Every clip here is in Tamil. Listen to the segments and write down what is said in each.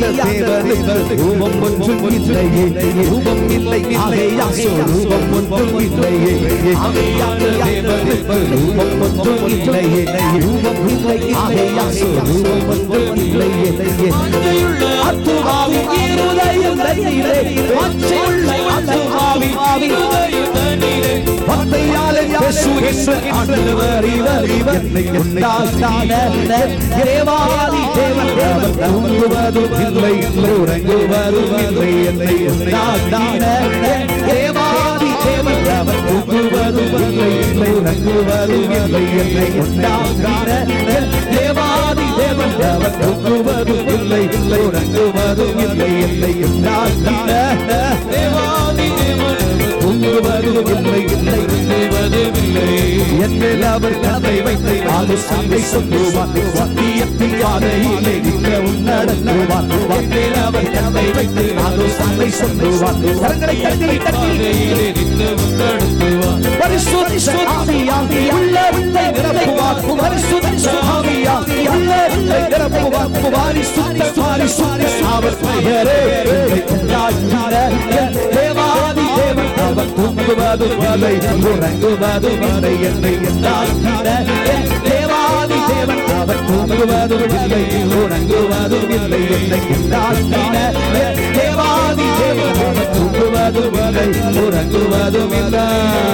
தேவனுக்கு ரூபம் ஒன்றும் இல்லையே ரூபம் இல்லை ஆகையால் ரூபம் ஒன்றும் இல்லையே ஆகையால் தேவனுக்கு ரூபம் ஒன்றும் இல்லையே ரூபம் இல்லை ஆகையால் ரூபம் ஒன்றும் இல்லையே அத்துமாவின் இருதயம் தன்னிலே வாஞ்சையுள்ள அத்துமாவின் வார்த்தையாலே பேசுகின்ற ஆண்டவர் இவர் இவர் என்னை உண்டாக்கின தேவாதி தேவன் அவர் தூங்குவதும் இல்லை உறங்குவதும் இல்லை என்னை உண்டாக்கின தேவாதி தேவன் அவர் தூங்குவதும் இல்லை உறங்குவதும் இல்லை என்னை உண்டாக்கின தேவாதி தேவன் அவர் தூங்குவதும் இல்லை உறங்குவதும் இல்லை என்னை உண்டாக்கின தேவாதி தேவன் தூங்குவதும் இல்லை இல்லை தூங்குவதும் இல்லை என்னில் அவர் கதை வைத்து ஆளு சந்தை சொல்லுவார் சத்தியத்தின் பாதையிலே நிற்கவும் நடத்துவார் என்னில் அவர் கதை வைத்து ஆளு சந்தை சொல்லுவார் கரங்களை தட்டி தட்டி பரிசுத்த ஆவியாகி உள்ளத்தை நிரப்புவார் பரிசுத்த ஆவியாகி உள்ளத்தை நிரப்புவார் பரிசுத்த பரிசுத்த அவர் பெயரே என்னை உண்டாக்கின என் தேவாதி தேவன் அவர் தூங்குவதும் இல்லை உறங்குவதும் இல்லை என்னை உண்டாக்கின என் தேவாதி தேவன் அவர் தூங்குவதும் இல்லை உறங்குவதும் இல்லை என்னை உண்டாக்கின என் தேவாதி தேவன் அவர் தூங்குவதும் இல்லை உறங்குவதும் இல்லை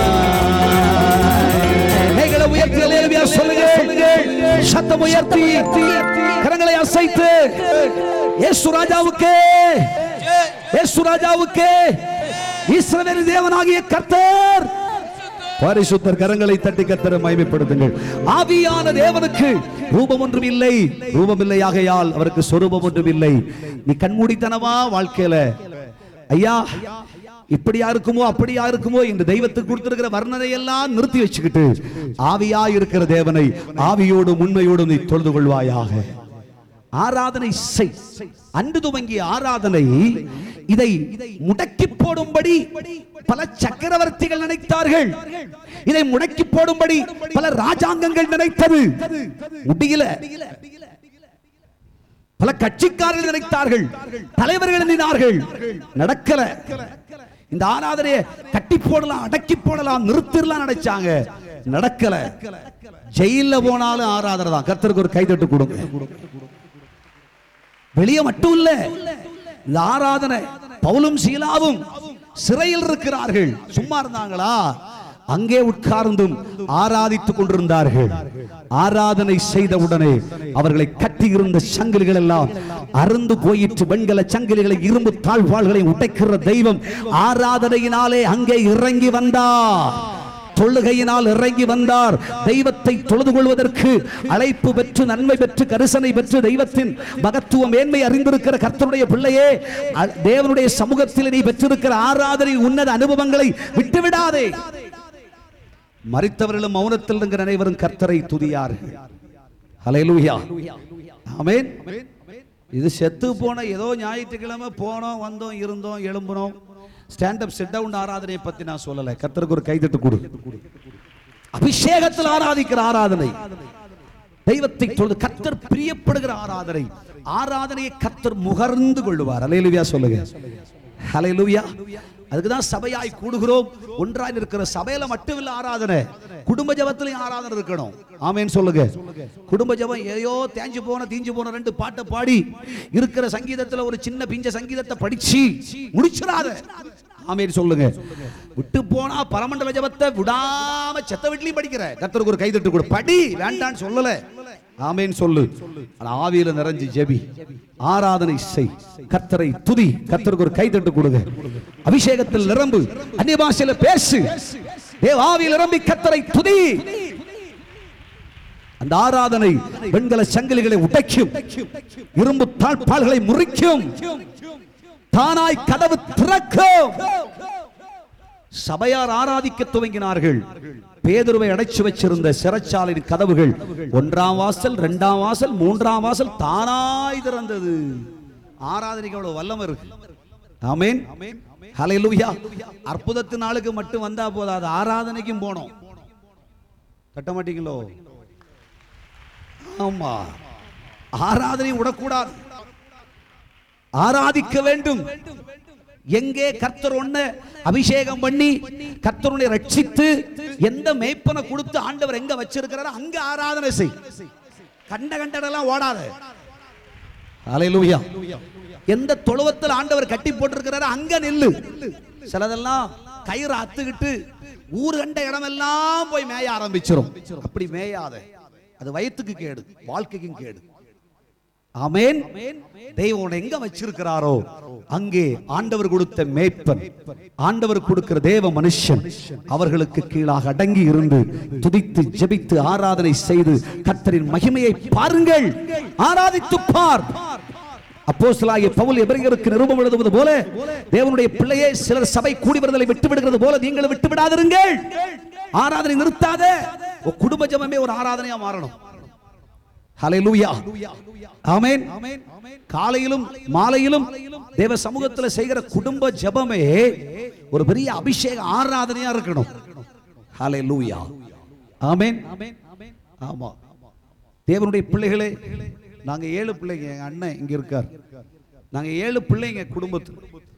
கைகளை உயர்த்தி அல்லேலூயா சொல்லுங்க சத்தம் உயர்த்தி கரங்களை அசைத்து இயேசு ராஜாவுக்கு இயேசு ராஜாவுக்கு இஸ்ரவேல் தேவனாகிய கர்த்தர் பரிசுத்தர் கரங்களை தட்டி கத்தர மகிமைப்படுத்துங்கள் ஆவியான தேவனுக்கு ரூபம் ஒன்றும் இல்லை ரூபம் இல்லை ஆகையால் அவருக்கு சொரூபம் ஒன்றும் இல்லை நீ கண்மூடித்தனமா வாழ்க்கையில ஐயா இப்படியா இருக்குமோ அப்படியா இருக்குமோ என்று தெய்வத்துக்கு கொடுத்திருக்கிற வர்ணனை எல்லாம் நிறுத்தி வச்சுக்கிட்டு ஆவியா இருக்கிற தேவனை ஆவியோடும் உண்மையோடும் நீ தொழுது கொள்வாயாக ஆராதனை செய் அன்று துவங்கிய ஆராதனை இதை முடக்கி போடும்படி பல சக்கரவர்த்திகள் நினைத்தார்கள் இதை முடக்கி போடும்படி பல ராஜாங்கங்கள் நினைத்தது முடியல பல கட்சிக்காரர்கள் நினைத்தார்கள் தலைவர்கள் எண்ணினார்கள் நடக்கல இந்த ஆராதனையை கட்டி போடலாம் அடக்கி போடலாம் நிறுத்திடலாம் நினைச்சாங்க நடக்கல ஜெயில போனாலும் ஆராதனை தான் கர்த்தருக்கு ஒரு கைதட்டு கொடுங்க வெளியே மட்டும் இல்ல இந்த ஆராதனை பவுலும் சீலாவும் சிறையில் இருக்கிறார்கள் சும்மா இருந்தாங்களா அங்கே உட்கார்ந்தும் ஆராதித்துக் கொண்டிருந்தார்கள் ஆராதனை செய்த உடனே அவர்களை கட்டியிருந்த சங்கிலிகள் எல்லாம் அருந்து போயிற்று வெண்கல சங்கிலிகளை இரும்பு தாழ்வாள்களை உடைக்கிற தெய்வம் ஆராதனையினாலே அங்கே இறங்கி வந்தார் தொழுகையினால் இறங்கி வந்தார் தெய்வத்தை தொழுது கொள்வதற்கு அழைப்பு பெற்று நன்மை பெற்று கரிசனை பெற்று தெய்வத்தின் மகத்துவம் மேன்மை அறிந்திருக்கிற கர்த்தருடைய பிள்ளையே அ- தேவனுடைய சமூகத்தில் நீ பெற்றிருக்கிற ஆராதனை உன்னத அனுபவங்களை விட்டுவிடாதே மறித்தவர்களும் மௌனத்தில் இருக்கிற அனைவரும் கர்த்தரை துதியார்கள் ஹalleluya ஆமென் இது செத்து போன ஏதோ ஞாயிற்றுக்கிழமை போனோம் வந்தோம் இருந்தோம் எழும்புனோம் ஸ்டாண்ட் அப் செட் டவுன் ஆராதனையை பத்தி நான் சொல்லல கர்த்தருக்கு ஒரு கைதட்டு கொடு அபிஷேகத்தில் ஆராதிக்கிற ஆராதனை தெய்வத்தை தொழுது கர்த்தர் பிரியப்படுகிற ஆராதனை ஆராதனையை கர்த்தர் முகர்ந்து கொள்ளுவார் அலையலுவியா சொல்லுங்க ஹalleluya அதுக்கு தான் சபையாய் கூடுகிறோம் ஒன்றாய் இருக்கிற சபையில மட்டும் இல்ல ஆராதனை குடும்ப ஜெபத்திலையும் ஆராதனை இருக்கணும் ஆமென் சொல்லுங்க குடும்ப ஜெபம் ஏதோ தேஞ்சு போன தீஞ்சு போன ரெண்டு பாட்டை பாடி இருக்கிற சங்கீதத்துல ஒரு சின்ன பிஞ்ச சங்கீதத்தை படிச்சு முடிச்சிடாத ஆமென் சொல்லுங்க விட்டு போனா பரமண்டல ஜெபத்தை விடாம செத்த வீட்லயும் படிக்கிற கர்த்தருக்கு ஒரு கைதட்டு கொடு படி வேண்டான்னு சொல்லல ஆமென் சொல்லு ஆனா ஆவியில நிறைஞ்சு ஜெபி ஆராதனை செய் கர்த்தரை துதி கர்த்தருக்கு ஒரு கைதட்டு கொடுங்க அபிஷேகத்தில் நிரம்பு அந்நிய பாஷையில பேசு தேவ ஆவியில் நிரம்பி கர்த்தரை துதி அந்த ஆராதனை வெண்கல சங்கிலிகளை உடைக்கும் இரும்பு தாழ்பால்களை முறிக்கும் தானாய் கதவு திறக்கும் சபையார் ஆராதிக்க துவங்கினார்கள் பேதுருவை அடைச்சு வச்சிருந்த சிறைச்சாலையின் கதவுகள் ஒன்றாம் வாசல் இரண்டாம் வாசல் மூன்றாம் வாசல் தானாய் திறந்தது ஆராதனைக்கு அவ்வளவு வல்லமை இருக்கு ஆமென் ஹalleluya அற்புதத்து நாளுக்கு மட்டும் வந்தா போதாது ஆராதனைக்கும் போனோம் தட்ட மாட்டீங்களோ ஆமா ஆராதனை விடக்கூடாது ஆராதிக்க வேண்டும் எங்கே கர்த்தர் ஒண்ணு அபிஷேகம் பண்ணி கர்த்தருனை ரட்சித்து எந்த மேய்ப்பனை கொடுத்து ஆண்டவர் எங்க வச்சிருக்கிறாரோ அங்க ஆராதனை செய் கண்ட கண்டடெல்லாம் ஓடாத அலையிலூயா எந்த தொழுவத்தில் ஆண்டவர் கட்டி போட்டிருக்கிறாரோ அங்க நில்லு சிலதெல்லாம் கயிறு அத்துக்கிட்டு ஊர் கண்ட இடமெல்லாம் போய் மேய ஆரம்பிச்சிரும் அப்படி மேயாத அது வயிற்றுக்கு கேடு வாழ்க்கைக்கும் கேடு ஆமென் தெய்வம் உன்னை எங்க வச்சிருக்கிறாரோ அங்கே ஆண்டவர் கொடுத்த மேய்ப்பன் ஆண்டவர் கொடுக்கிற தேவ மனுஷன் அவர்களுக்கு கீழாக அடங்கி இருந்து துதித்து ஜெபித்து ஆராதனை செய்து கர்த்தரின் மகிமையை பாருங்கள் ஆராதித்து பார் அப்போஸ்தலனாகிய பவுல் எபிரேயருக்கு நிருபம் எழுதுவது போல தேவனுடைய பிள்ளையே சிலர் சபை கூடி வருதலை விட்டு விடுகிறது போல நீங்கள் விட்டு விடாதிருங்கள் ஆராதனை நிறுத்தாத உன் குடும்ப ஜெபமே ஒரு ஆராதனையா மாறணும் ஹalleluya ஆமென் காலையிலும் மாலையிலும் தேவ சமூகத்துல செய்கிற குடும்ப ஜெபமே ஒரு பெரிய அபிஷேக ஆராதனையா இருக்கணும் ஹalleluya ஆமென் ஆமா தேவனுடைய பிள்ளைகளே நாங்க ஏழு பிள்ளைங்க எங்க அண்ணன் இங்க இருக்கார் நாங்க ஏழு பிள்ளைங்க குடும்பத்து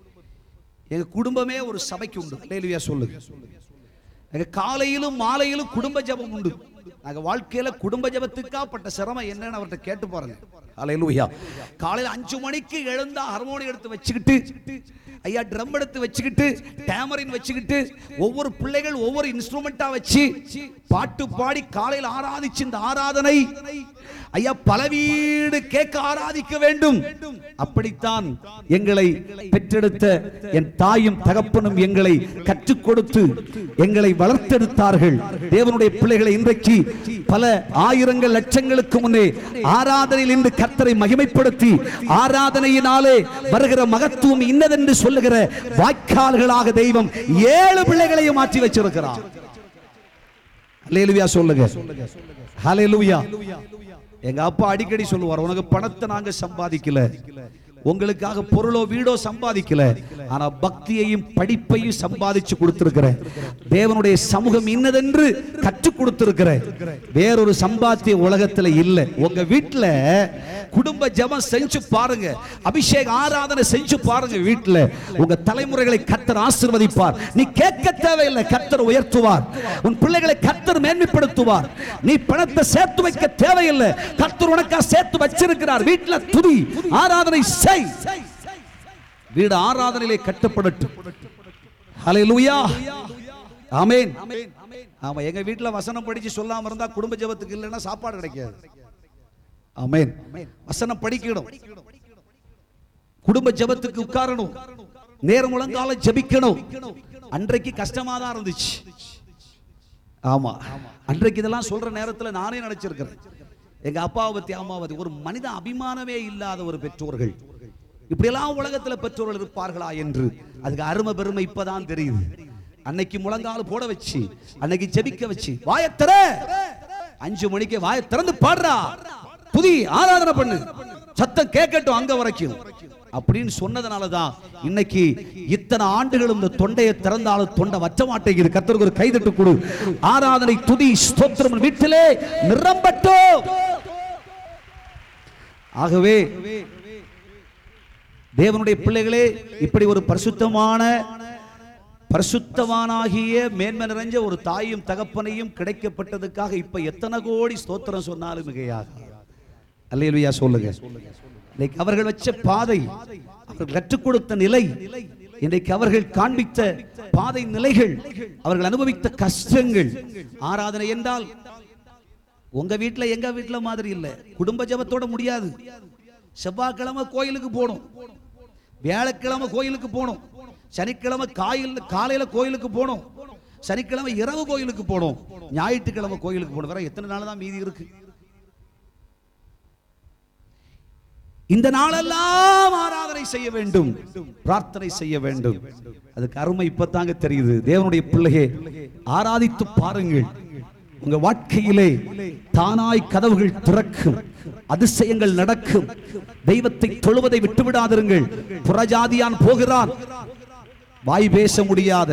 எங்க குடும்பமே ஒரு சபைக்கு உண்டு ஹalleluya சொல்லுங்க எங்க காலையிலும் மாலையிலும் குடும்ப ஜெபம் உண்டு நாங்க வாழ்க்கையில குடும்ப ஜெபத்துக்காப்பட்ட சிரமம் என்னன்னு அவர்கிட்ட கேட்டு பாருங்க அலையலூயா காலையில அஞ்சு மணிக்கு எழுந்தா ஹார்மோனி எடுத்து வச்சுக்கிட்டு ஐயா ட்ரம் எடுத்து வச்சுக்கிட்டு டேமரின் வச்சுக்கிட்டு ஒவ்வொரு பிள்ளைகள் ஒவ்வொரு இன்ஸ்ட்ருமெண்டா வச்சு பாட்டு பாடி காலையில் ஆராதிச்சு இந்த ஆராதனை ஐயா பல வீடு கேட்க ஆராதிக்க வேண்டும் அப்படித்தான் எங்களை பெற்றெடுத்த என் தாயும் தகப்பனும் எங்களை கற்றுக் கொடுத்து எங்களை வளர்த்தெடுத்தார்கள் தேவனுடைய பிள்ளைகளை இன்றைக்கு பல ஆயிரங்கள் லட்சங்களுக்கு முன்னே ஆராதனையில் இன்று கர்த்தரை மகிமைப்படுத்தி ஆராதனையினாலே வருகிற மகத்துவம் இன்னதென்று சொல்லுகிற வாய்க்கால்களாக தெய்வம் ஏழு பிள்ளைகளையும் மாற்றி வச்சிருக்கிறார் ஹalleluya சொல்லுங்க ஹalleluya எங்க அப்பா அடிக்கடி சொல்லுவார் உனக்கு பணத்தை நாங்க சம்பாதிக்கல உங்களுக்காக பொருளோ வீடோ சம்பாதிக்கல ஆனா பக்தியையும் படிப்பையும் சம்பாதிச்சு கொடுத்திருக்கிறேன் தேவனுடைய சமூகம் இன்னதென்று கற்றுக் கொடுத்திருக்கிறேன் வேறொரு சம்பாத்திய உலகத்துல இல்ல உங்க வீட்டுல குடும்ப ஜெபம் செஞ்சு பாருங்க அபிஷேக ஆராதனை செஞ்சு பாருங்க வீட்டுல உங்க தலைமுறைகளை கத்தர் ஆசீர்வதிப்பார் நீ கேட்க தேவையில்லை கத்தர் உயர்த்துவார் உன் பிள்ளைகளை கத்தர் மேன்மைப்படுத்துவார் நீ பணத்தை சேர்த்து வைக்க தேவையில்லை கத்தர் உனக்கா சேர்த்து வச்சிருக்கிறார் வீட்டுல துதி ஆராதனை செய் வீடு ஆராதனையிலே கட்டப்படட்டும் ஹalleluya ஆமென் ஆமா எங்க வீட்டுல வசனம் படிச்சு சொல்லாம இருந்தா குடும்ப ஜெபத்துக்கு இல்லைன்னா சாப்பாடு கிடைக்காது ஆமென் வசனம் படிக்கணும் குடும்ப ஜெபத்துக்கு உட்காரணும் நேரம் முழங்கால ஜெபிக்கணும் அன்றைக்கு கஷ்டமா தான் இருந்துச்சு ஆமா அன்றைக்கு இதெல்லாம் சொல்ற நேரத்துல நானே நினைச்சிருக்கிறேன் எங்க அப்பாவை பத்தி அம்மாவை பத்தி ஒரு மனித அபிமானமே இல்லாத ஒரு பெற்றோர்கள் இப்படியெல்லாம் உலகத்துல பெற்றோர்கள் இருப்பார்களா என்று அதுக்கு அருமை பெருமை இப்பதான் தெரியுது அன்னைக்கு முழங்கால் போட வச்சு அன்னைக்கு ஜெபிக்க வச்சு வாயத்தர அஞ்சு மணிக்கு வாய திறந்து பாடுறா புதி ஆராதனை பண்ணு சத்தம் கேட்கட்டும் அங்க வரைக்கும் அப்படின்னு சொன்னதுனால தான் இன்னைக்கு இத்தனை ஆண்டுகளும் இந்த தொண்டையை திறந்தாலும் தொண்டை வச்ச மாட்டேங்குது கத்தருக்கு ஒரு கைதட்டு கொடு ஆராதனை துதி ஸ்தோத்திரம் வீட்டிலே நிரம்பட்டும் ஆகவே தேவனுடைய பிள்ளைகளே இப்படி ஒரு பரிசுத்தமான பரிசுத்தவானாகிய மேன்மை நிறைஞ்ச ஒரு தாயும் தகப்பனையும் கிடைக்கப்பட்டதுக்காக இப்ப எத்தனை கோடி ஸ்தோத்திரம் சொன்னாலும் மிகையாக அல்லேலுயா சொல்லுங்க இன்னைக்கு அவர்கள் வச்ச பாதை அவர்கள் கற்றுக் கொடுத்த நிலை இன்றைக்கு அவர்கள் காண்பித்த பாதை நிலைகள் அவர்கள் அனுபவித்த கஷ்டங்கள் ஆராதனை என்றால் உங்க வீட்ல எங்க வீட்ல மாதிரி இல்ல குடும்ப ஜெபத்தோட முடியாது செவ்வாய்க்கிழமை கோயிலுக்கு போகணும் வியாழக்கிழமை கோயிலுக்கு போகணும் சனிக்கிழமை காயில் காலையில கோயிலுக்கு போகணும் சனிக்கிழமை இரவு கோயிலுக்கு போகணும் ஞாயிற்றுக்கிழமை கோயிலுக்கு போகணும் வேற எத்தனை நாள் தான் மீதி இருக்கு இந்த நாளெல்லாம் ஆராதனை செய்ய வேண்டும் பிரார்த்தனை செய்ய வேண்டும் அதுக்கு அருமை இப்பதாங்க தெரியுது தேவனுடைய பிள்ளையே ஆராதித்து பாருங்கள் உங்க வாழ்க்கையிலே தானாய் கதவுகள் திறக்கும் அதிசயங்கள் நடக்கும் தெய்வத்தை தொழுவதை விட்டுவிடாதிருங்கள் புறஜாதியான் போகிறான் வாய் பேச முடியாத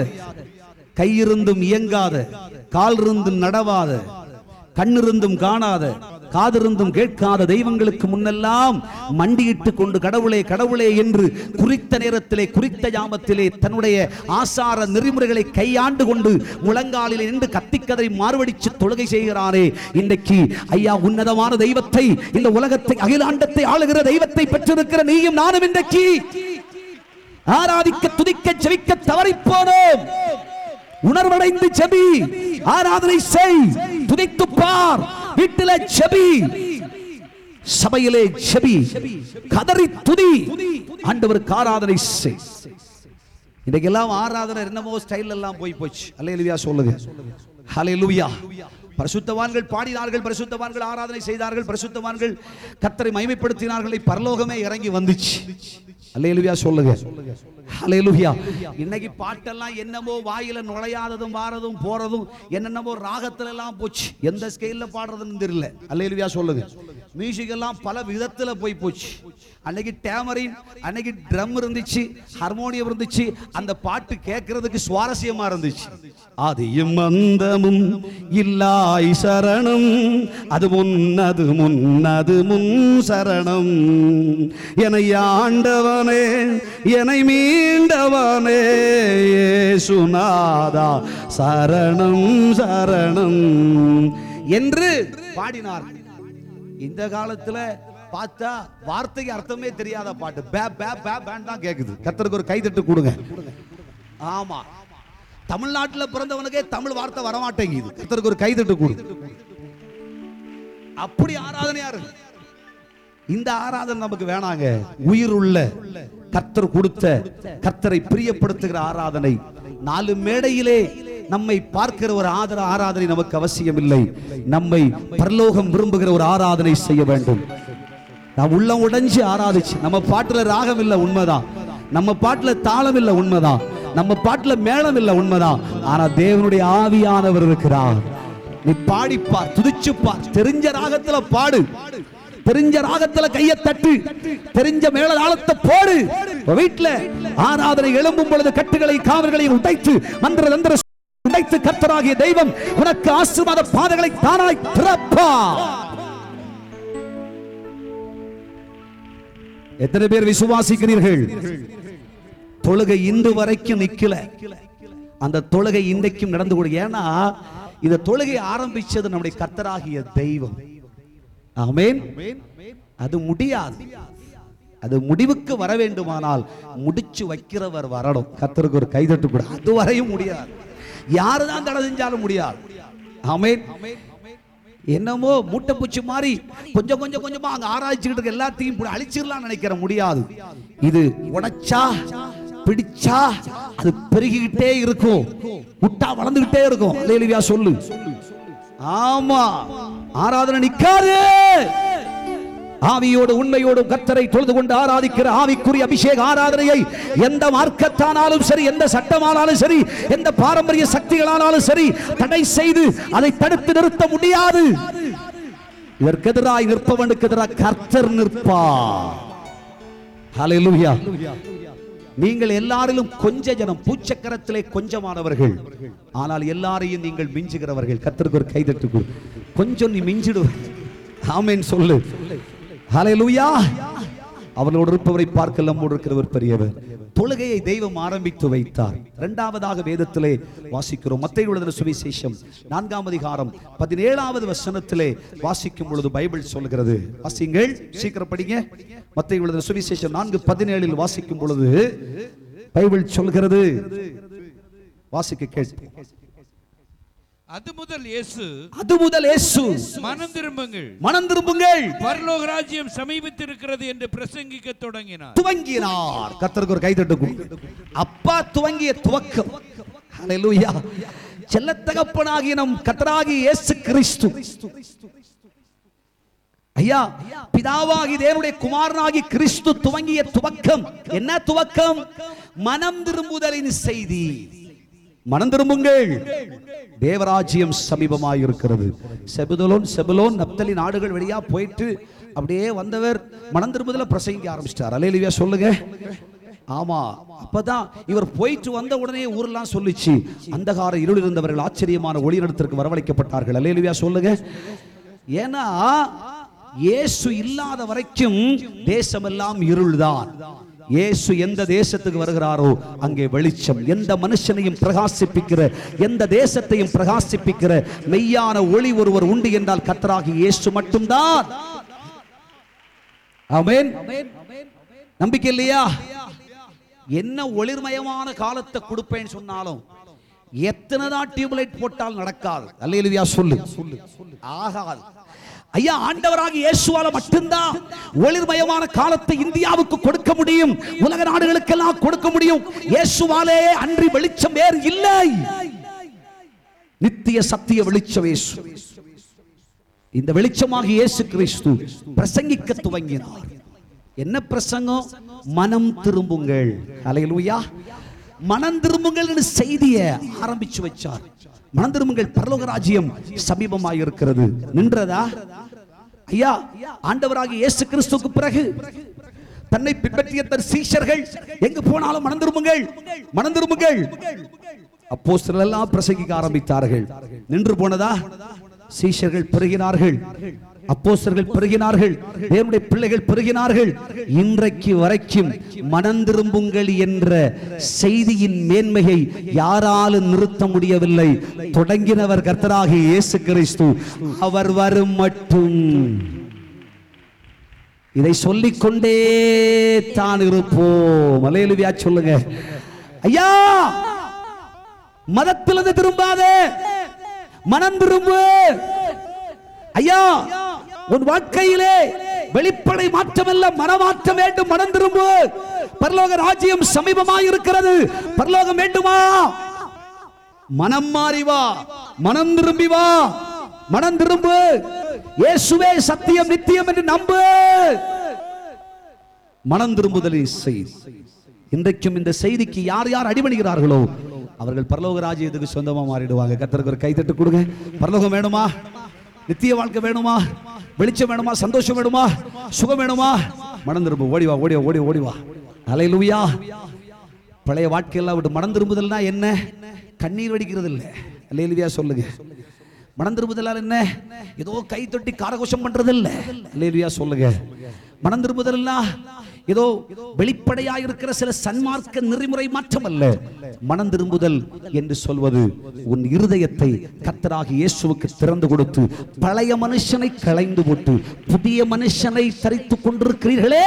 கையிருந்தும் இயங்காத கால் இருந்தும் நடவாத கண்ணிருந்தும் காணாத காதிருந்தும் கேட்காத தெய்வங்களுக்கு முன்னெல்லாம் மண்டியிட்டு கொண்டு கடவுளே கடவுளே என்று குறித்த நேரத்திலே குறித்த ஜாமத்திலே தன்னுடைய ஆசார நெறிமுறைகளை கையாண்டு கொண்டு முழங்காலில் நின்று கத்திக்கதை மார்வடிச்சு தொழுகை செய்கிறாரே இன்றைக்கு ஐயா உன்னதமான தெய்வத்தை இந்த உலகத்தை அகிலாண்டத்தை ஆளுகிற தெய்வத்தை பெற்றிருக்கிற நீயும் நானும் இன்றைக்கு ஆராதிக்க துதிக்க ஜெபிக்க தவறி போனோம் உணர்வடைந்து ஜெபி ஆராதனை செய் துதித்து பார் வீட்டிலே ஜெபி சபையிலே ஜெபி கதறி துதி ஆண்டவருக்கு ஆராதனை செய் இன்னைக்கெல்லாம் ஆராதனை என்னமோ ஸ்டைல் எல்லாம் போய் போச்சு அல்லேலுயா சொல்லுங்க ஹalleluya பரிசுத்தவான்கள் பாடினார்கள் பரிசுத்தவான்கள் ஆராதனை செய்தார்கள் பரிசுத்தவான்கள் கர்த்தரை மகிமைப்படுத்தினார்கள் பரலோகமே இறங்கி வந்துச்சு அல்லேலுயா சொல்லுங்க ஹalleluya இன்னைக்கு பாட்டெல்லாம் என்னமோ வாயில நுழையாததும் வாரதும் போறதும் என்னென்னமோ ராகத்துல எல்லாம் போச்சு எந்த ஸ்கேல்ல பாடுறதுன்னு தெரியல அல்லேலுயா சொல்லுங்க மியூசிக் எல்லாம் பல விதத்துல போய் போச்சு அன்னைக்கு டேமரின் அன்னைக்கு ட்ரம் இருந்துச்சு ஹார்மோனியம் இருந்துச்சு அந்த பாட்டு கேட்கறதுக்கு சுவாரஸ்யமா இருந்துச்சு ஆதியும் அந்தமும் இல்லாய் சரணம் அது முன்னது முன்னது முன் சரணம் என்னை ஆண்டவனே என்னை மீண்டவனே சுனாதா சரணம் சரணம் என்று பாடினார் இந்த காலத்துல பார்த்தா வார்த்தைக்கு அர்த்தமே தெரியாத பாட்டு பே பே பே பேன் தான் கேக்குது கத்தருக்கு ஒரு கைதட்டு கொடுங்க ஆமா தமிழ்நாட்டுல பிறந்தவனுக்கே தமிழ் வார்த்தை வரமாட்டேங்குது கத்தருக்கு ஒரு கைதட்டு கொடு அப்படி ஆராதனையா இருக்கு இந்த ஆராதனை நமக்கு வேணாங்க உயிர் உள்ள கர்த்தர் கொடுத்த கர்த்தரை பிரியப்படுத்துகிற ஆராதனை நாலு மேடையிலே நம்மை பார்க்கிற ஒரு ஆதர ஆராதனை நமக்கு அவசியம் இல்லை நம்மை பரலோகம் விரும்புகிற ஒரு ஆராதனை செய்ய வேண்டும் நான் உள்ளம் உடைஞ்சு ஆராதிச்சு நம்ம பாட்டுல ராகம் இல்ல உண்மைதான் நம்ம பாட்டுல தாளம் இல்ல உண்மைதான் நம்ம பாட்டுல மேளம் இல்ல உண்மைதான் ஆனா தேவனுடைய ஆவியானவர் இருக்கிறார் நீ பாடிப்பார் துதிச்சுப்பார் தெரிஞ்ச ராகத்துல பாடு தெரிஞ்ச ராகத்துல கைய தட்டு தெரிஞ்ச மேல தாளத்தை போடு உன் வீட்டுல ஆராதனை எழும்பும் பொழுது கட்டுகளை காவல்களை உடைத்து மந்திர தந்திர உடைத்து கர்த்தராகிய தெய்வம் உனக்கு ஆசீர்வாத பாதைகளை தானாய் திறப்பா எத்தனை பேர் விசுவாசிக்கிறீர்கள் தொழுகை இன்று வரைக்கும் நிக்கல அந்த தொழுகை இன்றைக்கும் நடந்து கொடு ஏன்னா இந்த தொழுகை ஆரம்பிச்சது நம்முடைய கர்த்தராகிய தெய்வம் ஆமென் அது முடியாது அது முடிவுக்கு வர வேண்டுமானால் முடிச்சு வைக்கிறவர் வரணும் கர்த்தருக்கு ஒரு கைதட்டு கூட அதுவரையும் முடியாது யாருதான் தடை செஞ்சாலும் முடியாது ஆமென் என்னமோ மூட்டை பூச்சி மாதிரி கொஞ்சம் கொஞ்சம் கொஞ்சமா அங்க ஆராய்ச்சிக்கிட்டு இருக்க எல்லாத்தையும் இப்படி அழிச்சிடலாம் நினைக்கிற முடியாது இது உடைச்சா பிடிச்சா அது பெருகிக்கிட்டே இருக்கும் விட்டா வளர்ந்துகிட்டே இருக்கும் அல்லேலூயா சொல்லு ஆமா ஆராதனை நிக்காது ஆவியோடு உண்மையோடு கத்தரை தொழுது கொண்டு ஆராதிக்கிற ஆவிக்குரிய அபிஷேக ஆராதனையை எந்த மார்க்கத்தானாலும் சரி எந்த சட்டமானாலும் சரி எந்த பாரம்பரிய சக்திகளானாலும் சரி தடை செய்து அதை தடுத்து நிறுத்த முடியாது இதற்கு எதிராய் நிற்பவனுக்கு எதிராக கர்த்தர் நிற்பார் ஹalleluya நீங்கள் எல்லாரிலும் கொஞ்ச ஜனம் பூச்சக்கரத்திலே கொஞ்சமானவர்கள் ஆனால் எல்லாரையும் நீங்கள் மிஞ்சுகிறவர்கள் கர்த்தருக்கு ஒரு கைதட்டு கொடு கொஞ்சம் நீ மிஞ்சிடு ஆமென் சொல்லு ஹalleluya அவர்களோடு இருப்பவரை பார்க்க நம்மோடு இருக்கிறவர் பெரியவர் தொழுகையை தெய்வம் ஆரம்பித்து வைத்தார் இரண்டாவதாக வேதத்திலே வாசிக்கிறோம் மத்திய எழுதின சுவிசேஷம் நான்காம் அதிகாரம் பதினேழாவது வசனத்திலே வாசிக்கும் பொழுது பைபிள் சொல்கிறது வாசிங்கள் சீக்கிரம் படிங்க மத்திய எழுதின சுவிசேஷம் நான்கு பதினேழில் வாசிக்கும் பொழுது பைபிள் சொல்கிறது வாசிக்க கேட்டு அது முதல் இயேசு அது முதல் இயேசு மனம் திரும்புங்கள் மனம் திரும்புங்கள் பரலோக ராஜ்யம் சமீபித்திருக்கிறது என்று பிரசங்கிக்க தொடங்கினார் துவங்கினார் கர்த்தருக்கு ஒரு கைதட்டு கொடு. அப்பா துவங்கிய துவக்கம் ஹalleluya செல்லத்தகப்பனாகிய நம் கர்த்தராகிய இயேசு கிறிஸ்து ஐயா பிதாவாகி தேவனுடைய குமாரனாகி கிறிஸ்து துவங்கிய துவக்கம் என்ன துவக்கம் மனம் திரும்புதலின் செய்தி மனம் திரும்புங்கள் தேவராஜ்யம் சமீபமாய் இருக்கிறது செபுதலோன் செபுலோன் நப்தலி நாடுகள் வழியா போயிட்டு அப்படியே வந்தவர் மனம் திரும்புதல பிரசங்கிக்க ஆரம்பிச்சிட்டார் அலையிலுவியா சொல்லுங்க ஆமா அப்பதான் இவர் போயிட்டு வந்த உடனே ஊரெல்லாம் சொல்லிச்சு அந்தகார இருள் இருந்தவர்கள் ஆச்சரியமான ஒளிநடத்திற்கு வரவழைக்கப்பட்டார்கள் அலையிலுவியா சொல்லுங்க ஏன்னா இயேசு இல்லாத வரைக்கும் தேசமெல்லாம் இருள்தான் இயேசு எந்த தேசத்துக்கு வருகிறாரோ அங்கே வெளிச்சம் எந்த மனுஷனையும் பிரகாசிப்பிக்கிற எந்த தேசத்தையும் பிரகாசிப்பிக்கிற மெய்யான ஒளி ஒருவர் உண்டு என்றால் கத்தராகி இயேசு மட்டும்தான் ஆமென் நம்பிக்கை இல்லையா என்ன ஒளிர்மயமான காலத்தை கொடுப்பேன்னு சொன்னாலும் எத்தனை தான் டியூப்லைட் போட்டால் நடக்காது அல்லேலுவியா சொல்லு ஆகாது ஐயா ஆண்டவராக இயேசுவால மட்டும்தான் ஒளிர்மயமான காலத்தை இந்தியாவுக்கு கொடுக்க முடியும் உலக நாடுகளுக்கெல்லாம் கொடுக்க முடியும் இயேசுவாலே அன்றி வெளிச்சம் வேறு இல்லை நித்திய சத்திய வெளிச்சம் இயேசு இந்த வெளிச்சமாக இயேசு கிறிஸ்து பிரசங்கிக்க துவங்கினார் என்ன பிரசங்கம் மனம் திரும்புங்கள் அலையலூயா மனம் திரும்புங்கள் என்று செய்தியை ஆரம்பிச்சு வச்சார் மனம் திரும்புங்கள் பரலோக ராஜ்யம் சமீபமாக இருக்கிறது நின்றதா ஐயா ஆண்டவராகிய இயேசு கிறிஸ்துவுக்கு பிறகு தன்னை பின்பற்றிய தன் சீஷர்கள் எங்கு போனாலும் மனம் திரும்புங்கள் மனம் திரும்புங்கள் அப்போ எல்லாம் பிரசங்கிக்க ஆரம்பித்தார்கள் நின்று போனதா சீஷர்கள் பெருகினார்கள் அப்போஸ்தலர்கள் பெருகினார்கள் தேவனுடைய பிள்ளைகள் பெருகினார்கள் இன்றைக்கு வரைக்கும் மனம் திரும்புங்கள் என்ற செய்தியின் மேன்மையை யாராலும் நிறுத்த முடியவில்லை தொடங்கினவர் கர்த்தராகிய இயேசு கிறிஸ்து அவர் வரும் மட்டும் இதை சொல்லிக் கொண்டே தான் இருப்போம் அலையலுவியா சொல்லுங்க ஐயா மதத்திலிருந்து திரும்பாதே மனம் திரும்பு ஐயா உன் வாழ்க்கையிலே வெளிப்படை மாற்றமல்ல மனமாற்றம் வேண்டும் மனம் திரும்பு பரலோக ராஜ்யம் சமீபமாய் இருக்கிறது பரலோகம் வேண்டுமா மனம் மாறி வா மனம் திரும்பி வா மனம் திரும்பு இயேசுவே சத்தியம் நித்தியம் என்று நம்பு மனம் திரும்புதலை செய் இன்றைக்கும் இந்த செய்திக்கு யார் யார் அடிபணிகிறார்களோ அவர்கள் பரலோக ராஜ்யத்துக்கு சொந்தமா மாறிடுவாங்க கத்தருக்கு ஒரு கைத்தட்டு கொடுங்க பரலோகம் வேணுமா நித்திய வாழ்க்கை வேணுமா வெளிச்சம் வேணுமா சந்தோஷம் வேணுமா சுகம் வேணுமா மனம் திரும்ப ஓடி வா ஓடி வா ஓடி வா, ஓடி வா அலையிலுயா பழைய வாழ்க்கையெல்லாம் விட்டு மனம் திரும்புதல்னா என்ன கண்ணீர் வடிக்கிறது இல்லை அல்லேலுவியா சொல்லுங்க மனம் திரும்புதலால் என்ன ஏதோ கை தொட்டி காரகோஷம் பண்றது இல்ல அல்லேலுவியா சொல்லுங்க மனம் திரும்புதல்னா ஏதோ வெளிப்படையா இருக்கிற சில சன்மார்க்க நெறிமுறை மாற்றம் அல்ல மனம் திரும்புதல் என்று சொல்வது உன் இருதயத்தை கத்தராகி இயேசுவுக்கு திறந்து கொடுத்து பழைய மனுஷனை களைந்து போட்டு புதிய மனுஷனை தரித்துக் கொண்டிருக்கிறீர்களே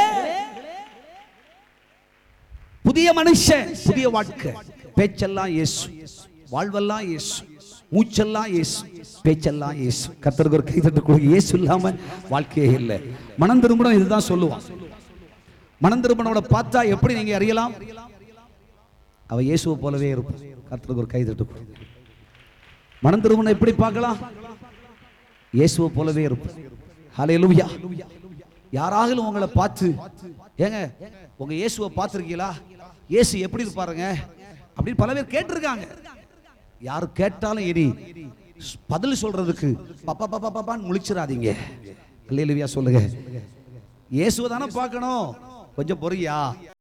புதிய மனுஷன் புதிய வாழ்க்கை பேச்செல்லாம் இயேசு வாழ்வெல்லாம் இயேசு மூச்செல்லாம் இயேசு பேச்செல்லாம் இயேசு கர்த்தருக்கு ஒரு கைதட்டு கொடுங்க இயேசு இல்லாம வாழ்க்கையே இல்லை மனம் திரும்பணும் இதுதான் சொல்லுவான் மனம் திரும்பனோட பார்த்தா எப்படி நீங்க அறியலாம் அவ இயேசுவை போலவே இருப்பான் கர்த்தருக்கு ஒரு கைதட்டு கொடுங்க மனம் திரும்பணும் எப்படி பார்க்கலாம் இயேசுவை போலவே இருப்பான் ஹalleluya யாராகிலும் உங்களை பார்த்து ஏங்க உங்க இயேசுவை பார்த்துருக்கீங்களா இயேசு எப்படி இருப்பாருங்க அப்படின்னு பல பேர் கேட்டிருக்காங்க யாரு கேட்டாலும் இனி பதில் சொல்றதுக்கு பப்பா பப்பா பப்பான்னு முழிச்சிடாதீங்க அல்லேலுவியா சொல்லுங்க இயேசுவை தானே பார்க்கணும் கொஞ்சம் பொறுயா